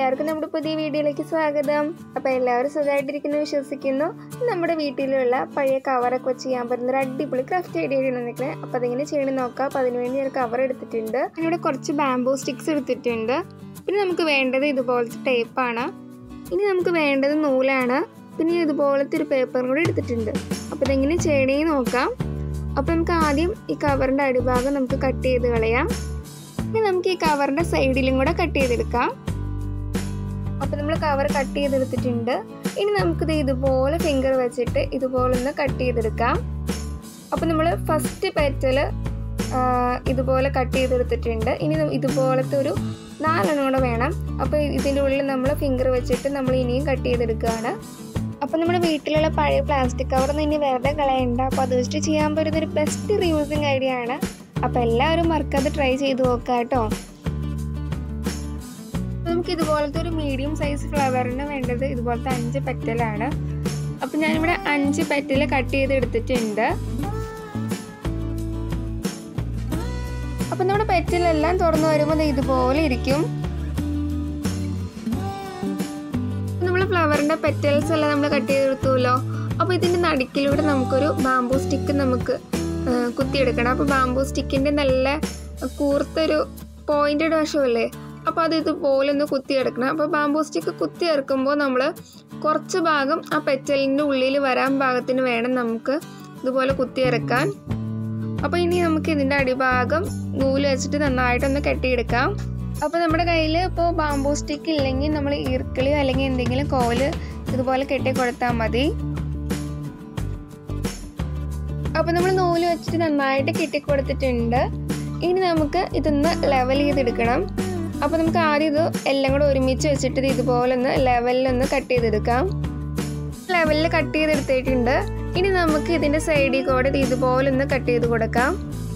എല്ലാവർക്കും നമ്മുടെ പുതിയ വീഡിയോയിലേക്ക് സ്വാഗതം അപ്പോൾ എല്ലാവരും സുഖമായിട്ടിരിക്കുന്നു വിശ്വസിക്കുന്നു നമ്മുടെ വീട്ടിലുള്ള പഴയ കവറൊക്കെ വെച്ച് ചെയ്യാൻ പറ്റുന്ന ഒരു അടിപൊളി ക്രാഫ്റ്റ് ഐഡിയ നിൽക്കുന്നത് അപ്പോൾ അതെങ്ങനെ ചെയ്യണം നോക്കാം അപ്പോൾ അതിനുവേണ്ടി ഞാൻ കവർ എടുത്തിട്ടുണ്ട് ഇവിടെ കുറച്ച് ബാംബൂ സ്റ്റിക്സ് എടുത്തിട്ടുണ്ട് പിന്നെ നമുക്ക് വേണ്ടത് ഇതുപോലത്തെ ടേപ്പാണ് ഇനി നമുക്ക് വേണ്ടത് നൂലാണ് പിന്നെ ഇതുപോലത്തെ ഒരു പേപ്പറും കൂടി എടുത്തിട്ടുണ്ട് അപ്പോൾ ഇതെങ്ങനെ ചെയ്യണേന്ന് നോക്കാം അപ്പോൾ നമുക്ക് ആദ്യം ഈ കവറിൻ്റെ അടിഭാഗം നമുക്ക് കട്ട് ചെയ്ത് കളയാം ഇനി നമുക്ക് ഈ കവറിൻ്റെ സൈഡിലും കൂടെ കട്ട് ചെയ്തെടുക്കാം അപ്പോൾ നമ്മൾ കവർ കട്ട് ചെയ്തെടുത്തിട്ടുണ്ട് ഇനി നമുക്കിത് ഇതുപോലെ ഫിംഗർ വെച്ചിട്ട് ഇതുപോലെ ഒന്ന് കട്ട് ചെയ്തെടുക്കാം അപ്പോൾ നമ്മൾ ഫസ്റ്റ് പെറ്റൽ ഇതുപോലെ കട്ട് ചെയ്തെടുത്തിട്ടുണ്ട് ഇനി നം- ഇതുപോലത്തെ ഒരു നാലെണ്ണം കൂടെ വേണം അപ്പോൾ ഇതിൻ്റെ ഉള്ളിൽ നമ്മൾ ഫിംഗർ വെച്ചിട്ട് നമ്മൾ ഇനിയും കട്ട് ചെയ്തെടുക്കുകയാണ് അപ്പോൾ നമ്മുടെ വീട്ടിലുള്ള പഴയ പ്ലാസ്റ്റിക് കവറൊന്നും ഇനി വെറുതെ കളയണ്ട അപ്പോൾ അത് വെച്ചിട്ട് ചെയ്യാൻ പറ്റുന്ന ഒരു ബെസ്റ്റ് റീയൂസിങ് ഐഡിയ ആണ് അപ്പോൾ എല്ലാവരും മറക്കാതെ ട്രൈ ചെയ്ത് നോക്കാം കേട്ടോ നമുക്ക് ഇതുപോലത്തെ ഒരു മീഡിയം സൈസ് ഫ്ലവറിന് വേണ്ടത് ഇതുപോലത്തെ അഞ്ച് പെറ്റലാണ് അപ്പം ഞാനിവിടെ അഞ്ച് പെറ്റൽ കട്ട് ചെയ്ത് എടുത്തിട്ടുണ്ട് അപ്പം നമ്മുടെ പെറ്റലെല്ലാം തുറന്നു വരുമ്പോൾ ദേ ഇതുപോലെ ഇരിക്കും നമ്മൾ ഫ്ലവറിൻ്റെ പെറ്റൽസ് എല്ലാം നമ്മൾ കട്ട് ചെയ്തെടുത്തുല്ലോ അപ്പോൾ ഇതിൻ്റെ നടുക്കിലൂടെ നമുക്കൊരു ബാംബൂ സ്റ്റിക്ക് നമുക്ക് ആ, കുത്തിയെടുക്കണം അപ്പോൾ ബാംബൂ സ്റ്റിക്കിൻ്റെ നല്ല കൂർത്തൊരു പോയിൻറ്റഡ് വശമല്ലേ അപ്പോൾ അത് ഇതുപോലെ ഒന്ന് കുത്തിയെടുക്കണം അപ്പോൾ ബാംബൂ സ്റ്റിക്ക് കുത്തി ഇറക്കുമ്പോൾ നമ്മൾ കുറച്ച് ഭാഗം ആ പെറ്റലിൻ്റെ ഉള്ളിൽ വരാൻ പാകത്തിന് വേണം നമുക്ക് ഇതുപോലെ കുത്തിയിറക്കാൻ അപ്പോൾ ഇനി നമുക്ക് ഇതിൻ്റെ അടിഭാഗം നൂല് വെച്ചിട്ട് നന്നായിട്ടൊന്ന് കെട്ടിയെടുക്കാം അപ്പോൾ നമ്മുടെ കയ്യിൽ ഇപ്പോൾ ബാംബൂ സ്റ്റിക്ക് ഇല്ലെങ്കിൽ നമ്മൾ ഈർക്കിളിയോ അല്ലെങ്കിൽ എന്തെങ്കിലും കോല് ഇതുപോലെ കെട്ടി കൊടുത്താൽ മതി അപ്പോൾ നമ്മൾ നൂല് വെച്ചിട്ട് നന്നായിട്ട് കെട്ടിക്കൊടുത്തിട്ടുണ്ട് ഇനി നമുക്ക് ഇതൊന്ന് ലെവൽ ചെയ്തെടുക്കണം അപ്പോൾ നമുക്ക് ആദ്യം ഇത് എല്ലാം കൂടെ ഒരുമിച്ച് വെച്ചിട്ട് ഇത് ഇതുപോലെ ഒന്ന് ലെവലിലൊന്ന് കട്ട് ചെയ്തെടുക്കാം ലെവലിൽ കട്ട് ചെയ്തെടുത്തിട്ടുണ്ട് ഇനി നമുക്ക് ഇതിൻ്റെ സൈഡിൽ കൂടെ ഇത് ഇതുപോലെ ഒന്ന് കട്ട് ചെയ്ത് കൊടുക്കാം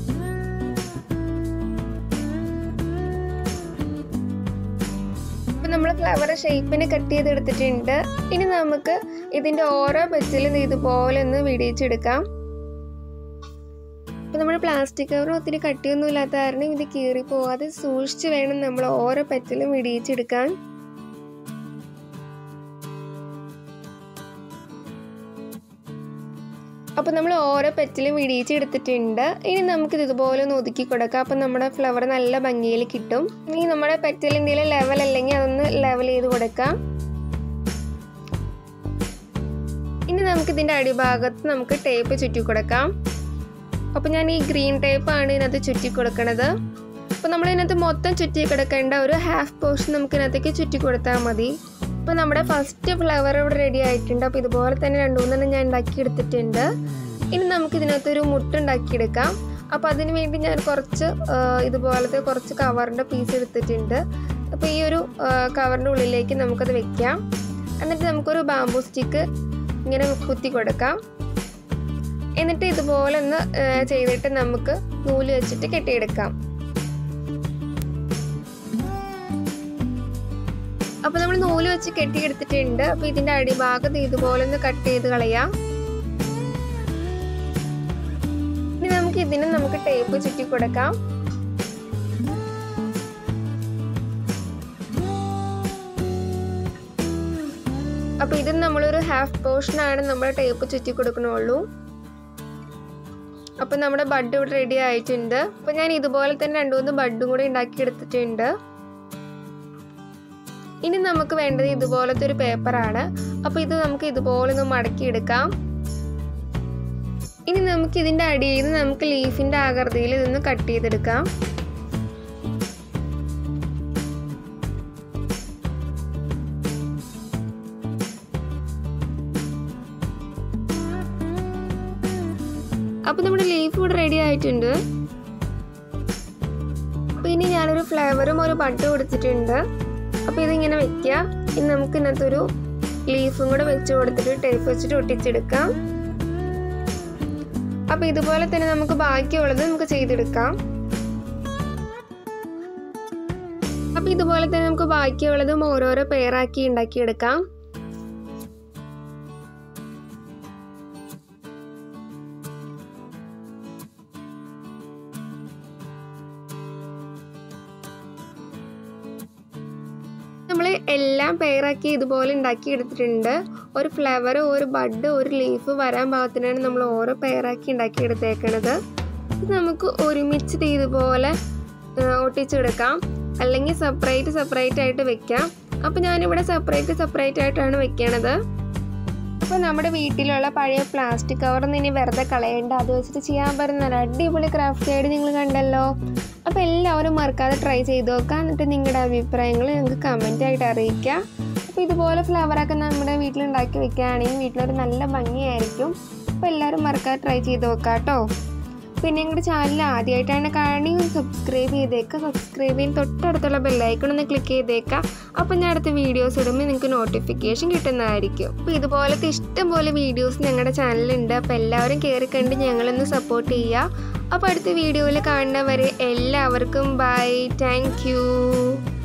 ഇപ്പം നമ്മൾ ഫ്ലവർ ഷേപ്പിന് കട്ട് ചെയ്തെടുത്തിട്ടുണ്ട് ഇനി നമുക്ക് ഇതിൻ്റെ ഓരോ പെറ്റിലും ഇതുപോലെ ഒന്ന് വിടിയിച്ചെടുക്കാം ഇപ്പം നമ്മൾ പ്ലാസ്റ്റിക് കവർ ഒത്തിരി കട്ടിയൊന്നും ഇല്ലാത്ത കാരണം ഇത് കീറി പോവാതെ സൂക്ഷിച്ച് വേണം നമ്മൾ ഓരോ പെറ്റിലും വിടിയിച്ചെടുക്കാൻ അപ്പോൾ നമ്മൾ ഓരോ പെറ്റിലും വിടിയിച്ച് എടുത്തിട്ടുണ്ട് ഇനി നമുക്കിത് ഇതുപോലെ ഒന്ന് ഒതുക്കി കൊടുക്കാം അപ്പം നമ്മുടെ ഫ്ലവർ നല്ല ഭംഗിയിൽ കിട്ടും ഇനി നമ്മുടെ പെറ്റിൽ എന്തെങ്കിലും ലെവൽ അല്ലെങ്കിൽ അതൊന്ന് ലെവൽ ചെയ്ത് കൊടുക്കാം ഇനി നമുക്ക് ഇതിൻ്റെ അടിഭാഗത്ത് നമുക്ക് ടേപ്പ് ചുറ്റി കൊടുക്കാം അപ്പോൾ ഞാൻ ഈ ഗ്രീൻ ടേപ്പാണ് ഇതിനകത്ത് ചുറ്റി കൊടുക്കണത് അപ്പോൾ നമ്മൾ ഇതിനകത്ത് മൊത്തം ചുറ്റി കിടക്കേണ്ട ഒരു ഹാഫ് പോർഷൻ നമുക്ക് ഇതിനകത്തേക്ക് ചുറ്റി കൊടുത്താൽ മതി അപ്പോൾ നമ്മുടെ ഫസ്റ്റ് ഫ്ലവർ ഇവിടെ റെഡി ആയിട്ടുണ്ട് അപ്പോൾ ഇതുപോലെ തന്നെ രണ്ട് മൂന്നെണ്ണം ഞാൻ ഉണ്ടാക്കി എടുത്തിട്ടുണ്ട് ഇനി നമുക്ക് ഇതിനകത്ത് ഒരു മുട്ട ഉണ്ടാക്കിയെടുക്കാം അപ്പോൾ അതിന് വേണ്ടി ഞാൻ കുറച്ച് ആ, ഇതുപോലത്തെ കുറച്ച് കവറിൻ്റെ പീസ് എടുത്തിട്ടുണ്ട് അപ്പോൾ ഈ ഒരു കവറിൻ്റെ ഉള്ളിലേക്ക് നമുക്കത് വെക്കാം എന്നിട്ട് നമുക്കൊരു ബാംബൂ സ്റ്റിക്ക് ഇങ്ങനെ കുത്തി കൊടുക്കാം എന്നിട്ട് ഇതുപോലെ ഒന്ന് ആ, ചെയ്തിട്ട് നമുക്ക് നൂല് വെച്ചിട്ട് കെട്ടിയെടുക്കാം അപ്പോൾ നമ്മൾ നൂല് വെച്ച് കെട്ടിയെടുത്തിട്ടുണ്ട് അപ്പോൾ ഇതിൻ്റെ അടിഭാഗത്ത് ഇതുപോലെ ഒന്ന് കട്ട് ചെയ്ത് കളയാം ഇനി നമുക്ക് ഇതിന് നമുക്ക് ടേപ്പ് ചുറ്റി കൊടുക്കാം അപ്പോൾ ഇത് നമ്മളൊരു ഹാഫ് പോർഷനാണ് നമ്മൾ ടേപ്പ് ചുറ്റി കൊടുക്കണുള്ളൂ അപ്പോൾ നമ്മുടെ ബഡ് ഇവിടെ റെഡി ആയിട്ടുണ്ട് അപ്പോൾ ഞാൻ ഇതുപോലെ തന്നെ രണ്ട് മൂന്ന് ബഡും കൂടി ഉണ്ടാക്കി എടുത്തിട്ടുണ്ട് ഇനി നമുക്ക് വേണ്ടത് ഇതുപോലത്തെ ഒരു പേപ്പറാണ് അപ്പോൾ ഇത് നമുക്ക് ഇതുപോലെ ഒന്ന് മടക്കിയെടുക്കാം ഇനി നമുക്ക് ഇതിൻ്റെ അടിയിൽ നിന്ന് നമുക്ക് ലീഫിൻ്റെ ആകൃതിയിൽ ഇതൊന്ന് കട്ട് ചെയ്തെടുക്കാം അപ്പോൾ നമ്മുടെ ലീഫ് ഇവിടെ റെഡി ആയിട്ടുണ്ട് അപ്പോൾ ഇനി ഞാനൊരു ഫ്ലേവറും ഒരു ബഡ് കൊടുത്തിട്ടുണ്ട് അപ്പോൾ ഇതിങ്ങനെ വെക്കുക ഇനി നമുക്ക് ഇതിനകത്തൊരു ലീഫും കൂടെ വെച്ച് കൊടുത്തിട്ട് ടേപ്പ് വെച്ചിട്ട് ഒട്ടിച്ചെടുക്കാം അപ്പോൾ ഇതുപോലെ തന്നെ നമുക്ക് ബാക്കിയുള്ളത് നമുക്ക് ചെയ്തെടുക്കാം അപ്പോൾ ഇതുപോലെ തന്നെ നമുക്ക് ബാക്കിയുള്ളതും ഓരോരോ പെയറാക്കി ഉണ്ടാക്കിയെടുക്കാം നമ്മൾ എല്ലാം പെയറാക്കി ഇതുപോലെ ഉണ്ടാക്കി എടുത്തിട്ടുണ്ട് ഒരു ഫ്ലവർ ഒരു ബഡ് ഒരു ലീഫ് വരാൻ പാകത്തിനാണ് നമ്മൾ ഓരോ പെയറാക്കി ഉണ്ടാക്കി എടുത്തേക്കണത് ഇത് നമുക്ക് ഒരുമിച്ച് ദേ ഇതുപോലെ ആ, ഒട്ടിച്ചെടുക്കാം അല്ലെങ്കിൽ സെപ്പറേറ്റ് സെപ്പറേറ്റ് ആയിട്ട് വെക്കാം അപ്പോൾ ഞാനിവിടെ സെപ്പറേറ്റ് സെപ്പറേറ്റ് ആയിട്ടാണ് വെക്കണത് അപ്പോൾ നമ്മുടെ വീട്ടിലുള്ള പഴയ പ്ലാസ്റ്റിക് കവറൊന്നും ഇനി വെറുതെ കളയണ്ട അത് വെച്ചിട്ട് ചെയ്യാൻ പറ്റുന്ന ഒരു അടിപൊളി ക്രാഫ്റ്റ് ആയിട്ട് നിങ്ങൾ കണ്ടല്ലോ അപ്പോൾ എല്ലാവരും മറക്കാതെ ട്രൈ ചെയ്ത് നോക്കുക എന്നിട്ട് നിങ്ങളുടെ അഭിപ്രായങ്ങൾ ഞങ്ങൾക്ക് കമൻ്റ് ആയിട്ട് അറിയിക്കുക അപ്പോൾ ഇതുപോലെ ഫ്ലവറൊക്കെ നമ്മുടെ വീട്ടിലുണ്ടാക്കി വെക്കുകയാണെങ്കിൽ വീട്ടിലൊരു നല്ല ഭംഗിയായിരിക്കും അപ്പോൾ എല്ലാവരും മറക്കാതെ ട്രൈ ചെയ്ത് നോക്കാം കേട്ടോ പിന്നെ ഞങ്ങളുടെ ചാനൽ ആദ്യമായിട്ടാണ് കാണുകയും സബ്സ്ക്രൈബ് ചെയ്തേക്കുക സബ്സ്ക്രൈബ് ചെയ്യാൻ തൊട്ടടുത്തുള്ള ബെല്ലൈക്കൺ ഒന്ന് ക്ലിക്ക് ചെയ്തേക്കുക അപ്പോൾ ഞാൻ അടുത്ത വീഡിയോസ് ഇടുമ്പോൾ നിങ്ങൾക്ക് നോട്ടിഫിക്കേഷൻ കിട്ടുന്നതായിരിക്കും അപ്പോൾ ഇതുപോലത്തെ ഇഷ്ടംപോലെ വീഡിയോസ് ഞങ്ങളുടെ ചാനലുണ്ട് അപ്പോൾ എല്ലാവരും കയറി കണ്ട് ഞങ്ങളൊന്ന് സപ്പോർട്ട് ചെയ്യുക അപ്പോൾ അടുത്ത വീഡിയോയിൽ കാണുന്നവരെ എല്ലാവർക്കും ബൈ താങ്ക് യു